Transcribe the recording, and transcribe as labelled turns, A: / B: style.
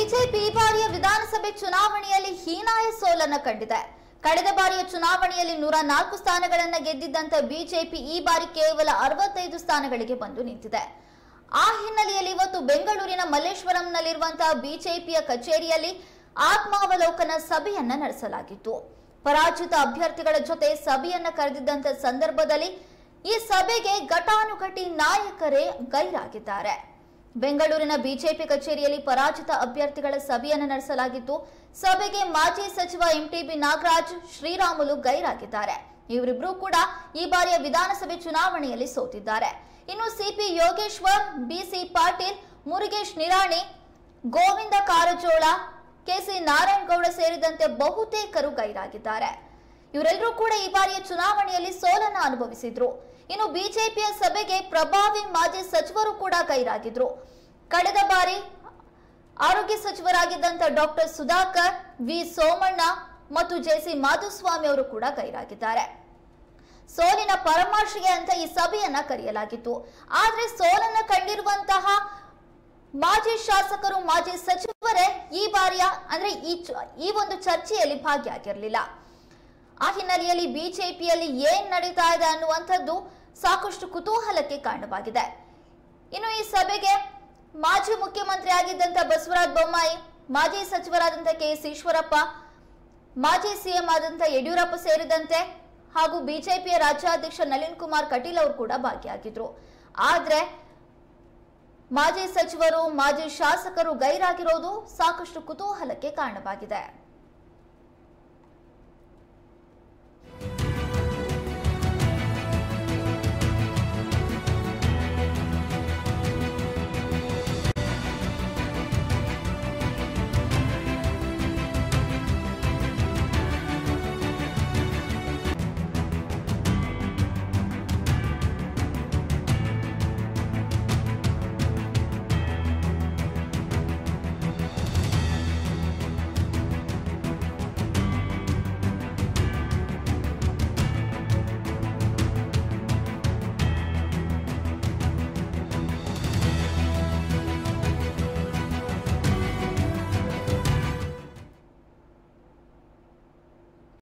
A: BJP ಈ ಬಾರಿಯ ವಿಧಾನಸಭೆ ಚುನಾವಣೆಯಲ್ಲಿ ಹೀನಾಯ ಸೋಲನ್ನ ಕಂಡಿದೆ ಕಳೆದ ಬಾರಿಯ ಚುನಾವಣೆಯಲ್ಲಿ ನೂರ ನಾಲ್ಕು ಸ್ಥಾನಗಳನ್ನ ಗೆದ್ದಿದ್ದಂತ ಬಿಜೆಪಿ ಈ ಬಾರಿ ಕೇವಲ ಅರವತ್ತೈದು ಸ್ಥಾನಗಳಿಗೆ ಬಂದು ನಿಂತಿದೆ ಆ ಹಿನ್ನೆಲೆಯಲ್ಲಿ ಇವತ್ತು ಬೆಂಗಳೂರಿನ ಮಲ್ಲೇಶ್ವರಂನಲ್ಲಿರುವಂತಹ ಬಿಜೆಪಿಯ ಕಚೇರಿಯಲ್ಲಿ ಆತ್ಮಾವಲೋಕನ ಸಭೆಯನ್ನ ನಡೆಸಲಾಗಿತ್ತು ಪರಾಜಿತ ಅಭ್ಯರ್ಥಿಗಳ ಜೊತೆ ಸಭೆಯನ್ನ ಕರೆದಿದ್ದಂತ ಸಂದರ್ಭದಲ್ಲಿ ಈ ಸಭೆಗೆ ಘಟಾನುಘಟಿ ನಾಯಕರೇ ಗೈರಾಗಿದ್ದಾರೆ ಬೆಂಗಳೂರಿನ ಬಿಜೆಪಿ ಕಚೇರಿಯಲ್ಲಿ ಪರಾಜಿತ ಅಭ್ಯರ್ಥಿಗಳ ಸಭೆಯನ್ನು ನಡೆಸಲಾಗಿತ್ತು ಸಭೆಗೆ ಮಾಜಿ ಸಚಿವ ಎಂಟಿಬಿ ನಾಗರಾಜ್ ಶ್ರೀರಾಮುಲು ಗೈರಾಗಿದ್ದಾರೆ ಇವರಿಬ್ರು ಕೂಡ ಈ ಬಾರಿಯ ವಿಧಾನಸಭೆ ಚುನಾವಣೆಯಲ್ಲಿ ಸೋತಿದ್ದಾರೆ ಇನ್ನು CP Yogeshwar BC Patil Murugesh Nirani Govind Karjol KC Narayanagowda ಸೇರಿದಂತೆ ಬಹುತೇಕರು ಗೈರಾಗಿದ್ದಾರೆ ಇವರೆಲ್ಲರೂ ಕೂಡ ಈ ಬಾರಿಯ ಚುನಾವಣೆಯಲ್ಲಿ ಸೋಲನ್ನ ಅನುಭವಿಸಿದ್ರು ಇನ್ನು ಬಿಜೆಪಿಯ ಸಭೆಗೆ ಪ್ರಭಾವಿ ಮಾಜಿ ಸಚಿವರು ಕೂಡ ಗೈರಾಗಿದ್ರು ಕಳೆದ ಬಾರಿ ಆರೋಗ್ಯ ಸಚಿವರಾಗಿದ್ದಂತ ಡಾಕ್ಟರ್ ಸುಧಾಕರ್ ವಿ ಸೋಮಣ್ಣ ಮತ್ತು ಜೆಸಿ ಮಾಧುಸ್ವಾಮಿ ಅವರು ಕೂಡ ಗೈರಾಗಿದ್ದಾರೆ ಸೋಲಿನ ಪರಾಮರ್ಶೆಗೆ ಅಂತ ಈ ಸಭೆಯನ್ನ ಕರೆಯಲಾಗಿತ್ತು ಆದ್ರೆ ಸೋಲನ್ನ ಕಂಡಿರುವಂತಹ ಮಾಜಿ ಶಾಸಕರು ಮಾಜಿ ಸಚಿವರೇ ಈ ಬಾರಿಯ ಅಂದ್ರೆ ಈ ಚ- ಈ ಒಂದು ಚರ್ಚೆಯಲ್ಲಿ ಭಾಗಿಯಾಗಿರಲಿಲ್ಲ ಆ ಹಿನ್ನೆಲೆಯಲ್ಲಿ ಬಿಜೆಪಿಯಲ್ಲಿ ಏನ್ ನಡೀತಾ ಇದೆ ಅನ್ನುವಂಥದ್ದು ಸಾಕಷ್ಟು ಕುತೂಹಲಕ್ಕೆ ಕಾರಣವಾಗಿದೆ ಇನ್ನು ಈ ಸಭೆಗೆ ಮಾಜಿ ಮುಖ್ಯಮಂತ್ರಿ ಆಗಿದ್ದಂತ ಬಸವರಾಜ ಬೊಮ್ಮಾಯಿ ಮಾಜಿ ಸಚಿವರಾದಂತ ಕೆ ಎಸ್ ಈಶ್ವರಪ್ಪ ಮಾಜಿ ಸಿಎಂ ಆದಂತ ಯಡಿಯೂರಪ್ಪ ಸೇರಿದಂತೆ ಹಾಗೂ ಬಿಜೆಪಿಯ ರಾಜ್ಯಾಧ್ಯಕ್ಷ ನಳಿನ್ ಕುಮಾರ್ ಕಟೀಲ್ ಅವರು ಕೂಡ ಭಾಗಿಯಾಗಿದ್ರು ಆದ್ರೆ ಮಾಜಿ ಸಚಿವರು ಮಾಜಿ ಶಾಸಕರು ಗೈರಾಗಿರೋದು ಸಾಕಷ್ಟು ಕುತೂಹಲಕ್ಕೆ ಕಾರಣವಾಗಿದೆ